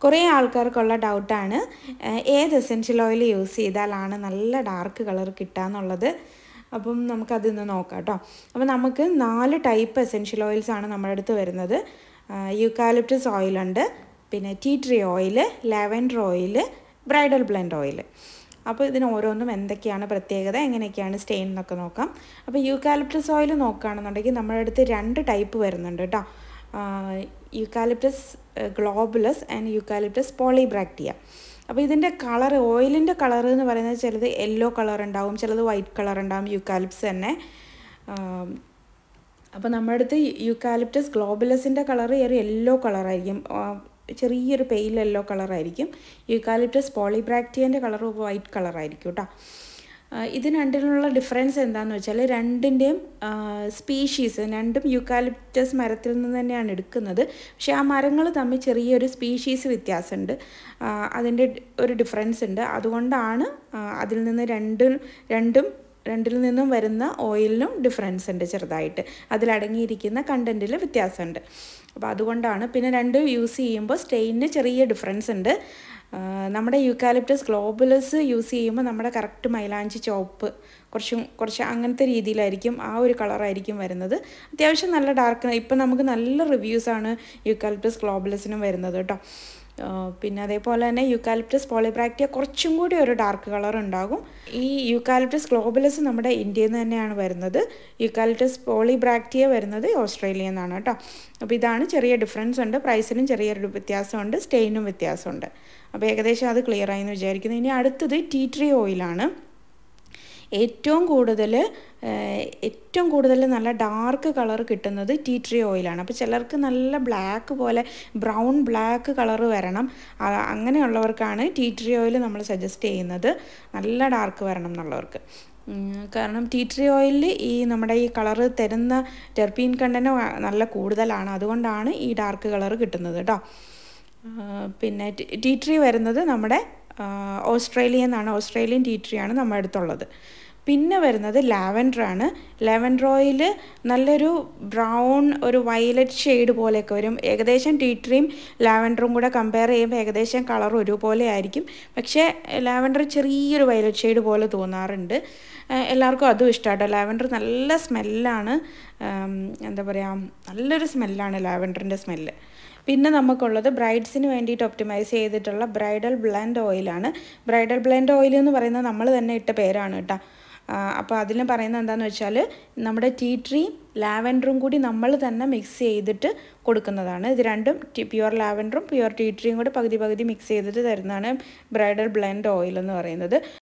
കുറേ ആൾക്കാർക്കുള്ള ഡൗട്ടാണ് ഏത് essential oil use ചെയ്താലാണ് നല്ല ഡാർക്ക് കളർ കിട്ടുക എന്നുള്ളത് അപ്പം നമുക്കത് ഇന്ന് നോക്കാം കേട്ടോ അപ്പോൾ നമുക്ക് നാല് ടൈപ്പ് എസെൻഷ്യൽ ഓയിൽസ് ആണ് നമ്മുടെ അടുത്ത് വരുന്നത് യൂക്കാലിപ്റ്റസ് ഓയിലുണ്ട് പിന്നെ tea tree oil lavender oil bridal blend oil അപ്പോൾ ഇതിന് ഓരോന്നും എന്തൊക്കെയാണ് പ്രത്യേകത എങ്ങനെയൊക്കെയാണ് സ്റ്റെയിൻ എന്നൊക്കെ നോക്കാം അപ്പോൾ യൂക്കാലിപ്റ്റസ് ഓയിൽ നോക്കുകയാണെന്നുണ്ടെങ്കിൽ നമ്മുടെ അടുത്ത് രണ്ട് ടൈപ്പ് വരുന്നുണ്ട് കേട്ടോ eucalyptus globulus and eucalyptus polybractea അപ്പോൾ ഇതിൻ്റെ കളർ ഓയിലിൻ്റെ കളർ എന്ന് പറയുന്നത് ചിലത് യെല്ലോ കളർ ഉണ്ടാവും ചിലത് വൈറ്റ് കളർ ഉണ്ടാവും യൂക്കാലിപ്സ് തന്നെ അപ്പോൾ നമ്മുടെ അടുത്ത് യൂക്കാലിപ്റ്റസ് ഗ്ലോബുലസിൻ്റെ കളർ ഒരു യെല്ലോ കളറായിരിക്കും ചെറിയൊരു പെയിൽ യെല്ലോ കളറായിരിക്കും യൂക്കാലിപ്റ്റസ് പോളിബ്രാക്ടിയൻ്റെ കളർ വൈറ്റ് കളറായിരിക്കും കേട്ടോ ഇത് രണ്ടിലുള്ള ഡിഫറൻസ് എന്താണെന്ന് വെച്ചാൽ രണ്ടിൻ്റെയും സ്പീഷീസ് രണ്ടും യൂക്കാലിപ്റ്റസ് മരത്തിൽ നിന്ന് തന്നെയാണ് എടുക്കുന്നത് പക്ഷേ ആ മരങ്ങൾ തമ്മിൽ ചെറിയൊരു സ്പീഷീസ് വ്യത്യാസമുണ്ട് അതിൻ്റെ ഒരു ഡിഫറൻസ് ഉണ്ട് അതുകൊണ്ടാണ് അതിൽ നിന്ന് രണ്ടും രണ്ടും രണ്ടിൽ നിന്നും വരുന്ന ഓയിലിനും ഡിഫറൻസ് ഉണ്ട് ചെറുതായിട്ട് അതിലടങ്ങിയിരിക്കുന്ന കണ്ടൻറ്റിൽ വ്യത്യാസമുണ്ട് അപ്പോൾ അതുകൊണ്ടാണ് പിന്നെ രണ്ടും യൂസ് ചെയ്യുമ്പോൾ സ്റ്റെയിനിന് ചെറിയ ഡിഫറൻസ് ഉണ്ട് നമ്മുടെ യൂക്കാലിപ്റ്റസ് ഗ്ലോബുലസ് യൂസ് ചെയ്യുമ്പോൾ നമ്മുടെ കറക്റ്റ് മൈലാഞ്ചി ചോപ്പ് കുറച്ചും കുറച്ച് അങ്ങനത്തെ രീതിയിലായിരിക്കും ആ ഒരു കളറായിരിക്കും വരുന്നത് അത്യാവശ്യം നല്ല ഡാർക്ക് ഇപ്പം നമുക്ക് നല്ല റിവ്യൂസാണ് യൂക്കാലിപ്റ്റസ് ഗ്ലോബുലസിനും വരുന്നത് കേട്ടോ പിന്നെ അതേപോലെ തന്നെ യൂക്കാലിപ്റ്റസ് പോളിബ്രാക്ടിയ കുറച്ചും കൂടി ഒരു ഡാർക്ക് കളർ ഉണ്ടാകും ഈ യൂക്കാലിപ്റ്റസ് ഗ്ലോബലസ് നമ്മുടെ ഇന്ത്യയിൽ നിന്ന് തന്നെയാണ് വരുന്നത് യൂക്കാലിപ്റ്റസ് പോളിബ്രാക്ടിയ വരുന്നത് ഓസ്ട്രേലിയയിൽ നിന്നാണ് കേട്ടോ അപ്പോൾ ഇതാണ് ചെറിയ ഡിഫറൻസ് ഉണ്ട് പ്രൈസിനും ചെറിയൊരു വ്യത്യാസമുണ്ട് സ്റ്റെയിനും വ്യത്യാസമുണ്ട് അപ്പോൾ ഏകദേശം അത് ക്ലിയർ ആയി എന്ന് വിചാരിക്കുന്നു ഇനി അടുത്തത് ടീ ട്രീ ഓയിലാണ് ഏറ്റവും കൂടുതൽ ഏറ്റവും കൂടുതൽ നല്ല ഡാർക്ക് കളർ കിട്ടുന്നത് ടീ ട്രീ ഓയിലാണ് അപ്പോൾ ചിലർക്ക് നല്ല ബ്ലാക്ക് പോലെ ബ്രൗൺ ബ്ലാക്ക് കളർ വരണം അങ്ങനെയുള്ളവർക്കാണ് ടീ ട്രീ ഓയിൽ നമ്മൾ സജസ്റ്റ് ചെയ്യുന്നത് നല്ല ഡാർക്ക് വരണം എന്നുള്ളവർക്ക് കാരണം ടീ ട്രീ ഓയിലിൽ ഈ നമ്മുടെ ഈ കളറ് തരുന്ന ടെർപ്പീൻ കണ്ടന്റ് നല്ല കൂടുതലാണ് അതുകൊണ്ടാണ് ഈ ഡാർക്ക് കളർ കിട്ടുന്നത് കേട്ടോ പിന്നെ ടീ ട്രീ വരുന്നത് നമ്മുടെ ഓസ്ട്രേലിയ എന്നാണ് ഓസ്ട്രേലിയൻ ടീ ട്രീ ആണ് നമ്മുടെ അടുത്തുള്ളത് പിന്നെ വരുന്നത് ലാവൻഡർ ആണ് ലാവൻഡർ ഓയിൽ നല്ലൊരു ബ്രൗൺ ഒരു വയലറ്റ് ഷെയ്ഡ് പോലെയൊക്കെ വരും ഏകദേശം ടീ ട്രീയും ലാവൻഡറും കൂടെ കമ്പയർ ചെയ്യുമ്പോൾ ഏകദേശം കളർ ഒരുപോലെ ആയിരിക്കും പക്ഷേ ലാവൻഡർ ചെറിയൊരു വയലറ്റ് ഷെയ്ഡ് പോലെ തോന്നാറുണ്ട് എല്ലാവർക്കും അതും ഇഷ്ടമാട്ടോ ലാവൻഡർ നല്ല സ്മെല്ലാണ് എന്താ പറയുക നല്ലൊരു സ്മെല്ലാണ് ലാവൻഡറിൻ്റെ സ്മെല്ല് പിന്നെ നമുക്കുള്ളത് ബ്രൈഡ്സിന് വേണ്ടിയിട്ട് ഒപ്റ്റിമൈസ് ചെയ്തിട്ടുള്ള ബ്രൈഡൽ ബ്ലെൻഡ് ഓയിലാണ് ബ്രൈഡൽ ബ്ലെൻഡ് ഓയിൽ എന്ന് പറയുന്നത് നമ്മൾ തന്നെ ഇട്ട പേരാണ് കേട്ടോ അപ്പോൾ അതിന് പറയുന്നത് എന്താണെന്ന് വെച്ചാൽ നമ്മുടെ ടീ ട്രീ ലാവൻഡറും കൂടി നമ്മൾ തന്നെ മിക്സ് ചെയ്തിട്ട് കൊടുക്കുന്നതാണ് ഇത് രണ്ടും പ്യുവർ ലാവൻഡറും പ്യുവർ ടീ ട്രീയും കൂടി പകുതി പകുതി മിക്സ് ചെയ്തിട്ട് തരുന്നതാണ് ബ്രൈഡൽ ബ്ലെൻഡ് ഓയിൽ എന്ന് പറയുന്നത്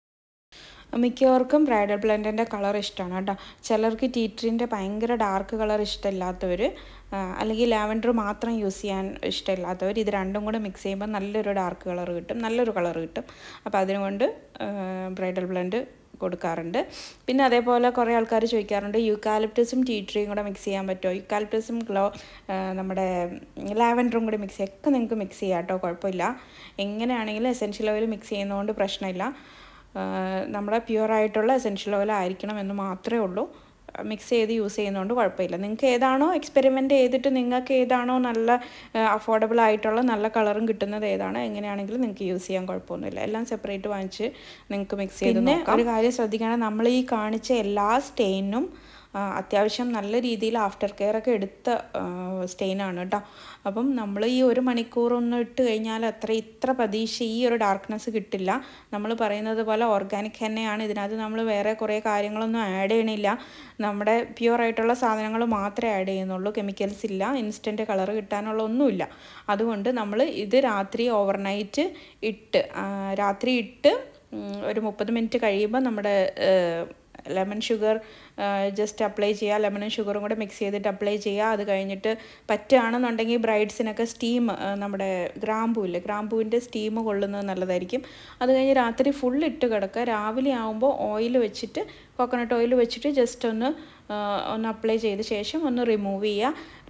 മിക്കവർക്കും ബ്രൈഡൽ ബ്ലെൻഡിൻ്റെ കളർ ഇഷ്ടമാണ് കേട്ടോ ചിലർക്ക് ടീട്രീൻ്റെ ഭയങ്കര ഡാർക്ക് കളർ ഇഷ്ടമില്ലാത്തവർ അല്ലെങ്കിൽ ലാവൻഡർ മാത്രം യൂസ് ചെയ്യാൻ ഇഷ്ടമില്ലാത്തവർ ഇത് രണ്ടും കൂടെ മിക്സ് ചെയ്യുമ്പോൾ നല്ലൊരു ഡാർക്ക് കളർ കിട്ടും നല്ലൊരു കളർ കിട്ടും അപ്പോൾ അതിനുകൊണ്ട് ബ്രൈഡൽ ബ്ലെൻഡ് കൊടുക്കാറുണ്ട് പിന്നെ അതേപോലെ കുറേ ആൾക്കാർ ചോദിക്കാറുണ്ട് യൂക്കാലിപ്റ്റസും ടീ ട്രീയും കൂടെ മിക്സ് ചെയ്യാൻ പറ്റുമോ യൂക്കാലിപ്റ്റസും ഗ്ലോ നമ്മുടെ ലാവൻഡറും കൂടെ മിക്സ് ഒക്കെ നിങ്ങൾക്ക് മിക്സ് ചെയ്യാം കേട്ടോ കുഴപ്പമില്ല എങ്ങനെയാണെങ്കിലും എസെൻഷ്യൽ ഓയിൽ മിക്സ് ചെയ്യുന്നതുകൊണ്ട് പ്രശ്നമില്ല നമ്മുടെ പ്യുവർ ആയിട്ടുള്ള എസെൻഷ്യൽ ഓയിൽ ആയിരിക്കണം എന്ന് മാത്രമേ ഉള്ളൂ മിക്സ് ചെയ്ത് യൂസ് ചെയ്യുന്നതുകൊണ്ട് കുഴപ്പമില്ല നിങ്ങൾക്ക് ഏതാണോ എക്സ്പെരിമെൻ്റ് ചെയ്തിട്ട് നിങ്ങൾക്ക് ഏതാണോ നല്ല അഫോർഡബിൾ ആയിട്ടുള്ള നല്ല കളറും കിട്ടുന്നത് ഏതാണോ എങ്ങനെയാണെങ്കിലും നിങ്ങൾക്ക് യൂസ് ചെയ്യാൻ കുഴപ്പമൊന്നുമില്ല എല്ലാം സെപ്പറേറ്റ് വാങ്ങിച്ച് നിങ്ങൾക്ക് മിക്സ് ചെയ്ത് പിന്നെ ഒരു കാര്യം ശ്രദ്ധിക്കണം നമ്മൾ ഈ കാണിച്ച എല്ലാ സ്റ്റെയിനും അത്യാവശ്യം നല്ല രീതിയിൽ ആഫ്റ്റർ കെയർ ഒക്കെ എടുത്ത സ്റ്റെയിനാണ് കേട്ടോ അപ്പം നമ്മൾ ഈ ഒരു മണിക്കൂറൊന്നും ഇട്ട് കഴിഞ്ഞാൽ അത്ര ഇത്ര പ്രതീക്ഷ ഈ ഒരു ഡാർക്ക്നെസ് കിട്ടില്ല നമ്മൾ പറയുന്നത് പോലെ ഓർഗാനിക് എണ്ണയാണ് ഇതിനകത്ത് നമ്മൾ വേറെ കുറേ കാര്യങ്ങളൊന്നും ആഡ് ചെയ്യണില്ല നമ്മുടെ പ്യുവർ ആയിട്ടുള്ള സാധനങ്ങൾ മാത്രമേ ആഡ് ചെയ്യുന്നുള്ളൂ കെമിക്കൽസ് ഇല്ല ഇൻസ്റ്റൻറ്റ് കളർ കിട്ടാനുള്ള ഒന്നുമില്ല അതുകൊണ്ട് നമ്മൾ ഇത് രാത്രി ഓവർനൈറ്റ് ഇട്ട് രാത്രി ഇട്ട് ഒരു മുപ്പത് മിനിറ്റ് കഴിയുമ്പോൾ നമ്മുടെ ലെമൺ ഷുഗർ ജസ്റ്റ് അപ്ലൈ ചെയ്യുക ലെമണും ഷുഗറും കൂടെ മിക്സ് ചെയ്തിട്ട് അപ്ലൈ ചെയ്യുക അത് കഴിഞ്ഞിട്ട് പറ്റുകയാണെന്നുണ്ടെങ്കിൽ ബ്രൈഡ്സിനൊക്കെ സ്റ്റീം നമ്മുടെ ഗ്രാമ്പൂ ഇല്ലേ ഗ്രാമ്പൂവിൻ്റെ സ്റ്റീം കൊള്ളുന്നത് നല്ലതായിരിക്കും അത് കഴിഞ്ഞ് രാത്രി ഫുൾ ഇട്ട് കിടക്കുക രാവിലെ ആകുമ്പോൾ ഓയിൽ വെച്ചിട്ട് കോക്കനട്ട് ഓയിൽ വെച്ചിട്ട് ജസ്റ്റ് ഒന്ന് ഒന്ന് അപ്ലൈ ചെയ്ത ശേഷം ഒന്ന് റിമൂവ് ചെയ്യുക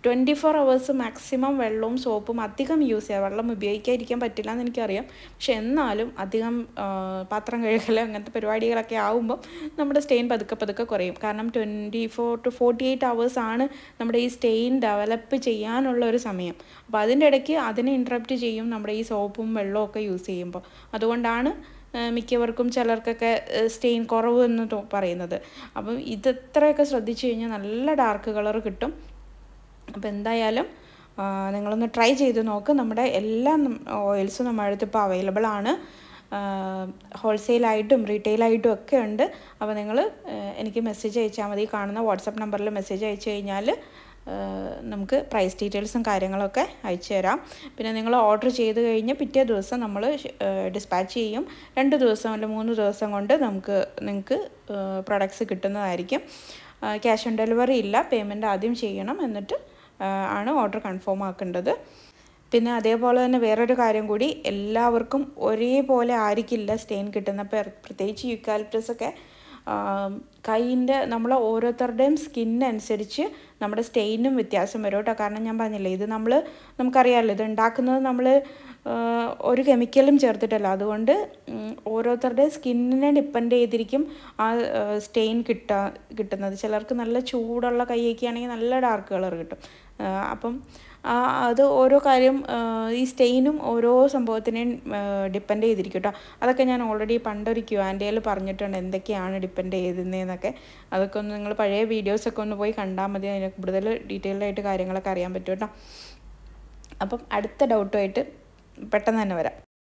ട്വൻറ്റി ഫോർ അവേഴ്സ് മാക്സിമം വെള്ളവും സോപ്പും അധികം യൂസ് ചെയ്യുക വെള്ളം ഉപയോഗിക്കാതിരിക്കാൻ പറ്റില്ല എന്ന് എനിക്കറിയാം പക്ഷെ എന്നാലും അധികം ആ, പാത്രം കഴുകൽ അങ്ങനത്തെ പരിപാടികളൊക്കെ ആകുമ്പോൾ നമ്മുടെ സ്റ്റെയിൻ പതുക്കെ പതുക്കെ കുറയും കാരണം twenty four to forty eight hours ആണ് നമ്മുടെ ഈ സ്റ്റെയിൻ ഡെവലപ്പ് ചെയ്യാനുള്ള ഒരു സമയം അപ്പോൾ അതിൻ്റെ ഇടയ്ക്ക് അതിനെ ഇൻട്രപ്റ്റ് ചെയ്യും നമ്മുടെ ഈ സോപ്പും വെള്ളവും ഒക്കെ യൂസ് ചെയ്യുമ്പോൾ അതുകൊണ്ടാണ് ആ, മിക്കവർക്കും ചിലർക്കൊക്കെ സ്റ്റെയിൻ കുറവ് എന്ന് തോ- പറയുന്നത് അപ്പം ഇത് ഇത്രയൊക്കെ ശ്രദ്ധിച്ചു കഴിഞ്ഞാൽ നല്ല ഡാർക്ക് കളർ കിട്ടും അപ്പോൾ എന്തായാലും ആ, നിങ്ങളൊന്ന് ട്രൈ ചെയ്ത് നോക്ക് നമ്മുടെ എല്ലാ ഓയിൽസും നമ്മുടെ അടുത്ത് ഇപ്പോൾ അവൈലബിൾ ആണ് ഹോൾസെയിലായിട്ടും റീറ്റെയിലായിട്ടും ഒക്കെ ഉണ്ട് അപ്പോൾ നിങ്ങൾ എനിക്ക് മെസ്സേജ് അയച്ചാൽ മതി കാണുന്ന വാട്സപ്പ് നമ്പറിൽ മെസ്സേജ് അയച്ചു കഴിഞ്ഞാൽ നമുക്ക് പ്രൈസ് ഡീറ്റെയിൽസും കാര്യങ്ങളൊക്കെ അയച്ചു തരാം പിന്നെ നിങ്ങൾ ഓർഡർ ചെയ്ത് കഴിഞ്ഞ് പിറ്റേ ദിവസം നമ്മൾ ഡിസ്പാച്ച് ചെയ്യും രണ്ട് ദിവസം അല്ലെങ്കിൽ മൂന്ന് ദിവസം കൊണ്ട് നമുക്ക് നിങ്ങൾക്ക് പ്രൊഡക്ട്സ് കിട്ടുന്നതായിരിക്കും ക്യാഷ് ഓൺ ഡെലിവറി ഇല്ല പേയ്മെൻറ്റ് ആദ്യം ചെയ്യണം എന്നിട്ട് ആ, ആണ് ഓർഡർ കൺഫേം ആക്കേണ്ടത് പിന്നെ അതേപോലെ തന്നെ വേറൊരു കാര്യം കൂടി എല്ലാവർക്കും ഒരേപോലെ ആയിരിക്കില്ല സ്റ്റെയിൻ കിട്ടുന്ന പ്ര- പ്രത്യേകിച്ച് യൂക്കാലിപ്റ്റസ് ഒക്കെ കൈയിൻ്റെ നമ്മൾ ഓരോരുത്തരുടെയും സ്കിന്നനുസരിച്ച് നമ്മുടെ സ്റ്റെയിനും വ്യത്യാസം വരും കേട്ടോ കാരണം ഞാൻ പറഞ്ഞില്ലേ ഇത് നമ്മൾ നമുക്കറിയാമല്ലോ ഇത് ഉണ്ടാക്കുന്നത് നമ്മൾ ഒരു കെമിക്കലും ചേർത്തിട്ടല്ല അതുകൊണ്ട് ഉം, ഓരോരുത്തരുടെ സ്കിന്നിനെ ഡിപ്പെൻഡ് ചെയ്തിരിക്കും ആ സ്റ്റെയിൻ കിട്ടാ കിട്ടുന്നത് ചിലർക്ക് നല്ല ചൂടുള്ള കൈയൊക്കെ ആണെങ്കിൽ നല്ല ഡാർക്ക് കളർ കിട്ടും ആ, അപ്പം ആ, അത് ഓരോ കാര്യം ആ, ഈ സ്റ്റെയിനും ഓരോ സംഭവത്തിനെയും ഡിപ്പെൻഡ് ചെയ്തിരിക്കും കേട്ടോ അതൊക്കെ ഞാൻ ഓൾറെഡി പണ്ടൊരു ക്യു ആൻഡ് പറഞ്ഞിട്ടുണ്ട് എന്തൊക്കെയാണ് ഡിപ്പെൻഡ് ചെയ്തിരുന്നതെന്നൊക്കെ അതൊക്കെ ഒന്ന് നിങ്ങൾ പഴയ വീഡിയോസൊക്കെ ഒന്ന് പോയി കണ്ടാൽ മതി അതിന് കൂടുതൽ ഡീറ്റെയിൽഡ് ആയിട്ട് കാര്യങ്ങളൊക്കെ അറിയാൻ പറ്റും കേട്ടോ അപ്പം അടുത്ത ഡൗട്ടുമായിട്ട് പെട്ടെന്ന് തന്നെ വരാം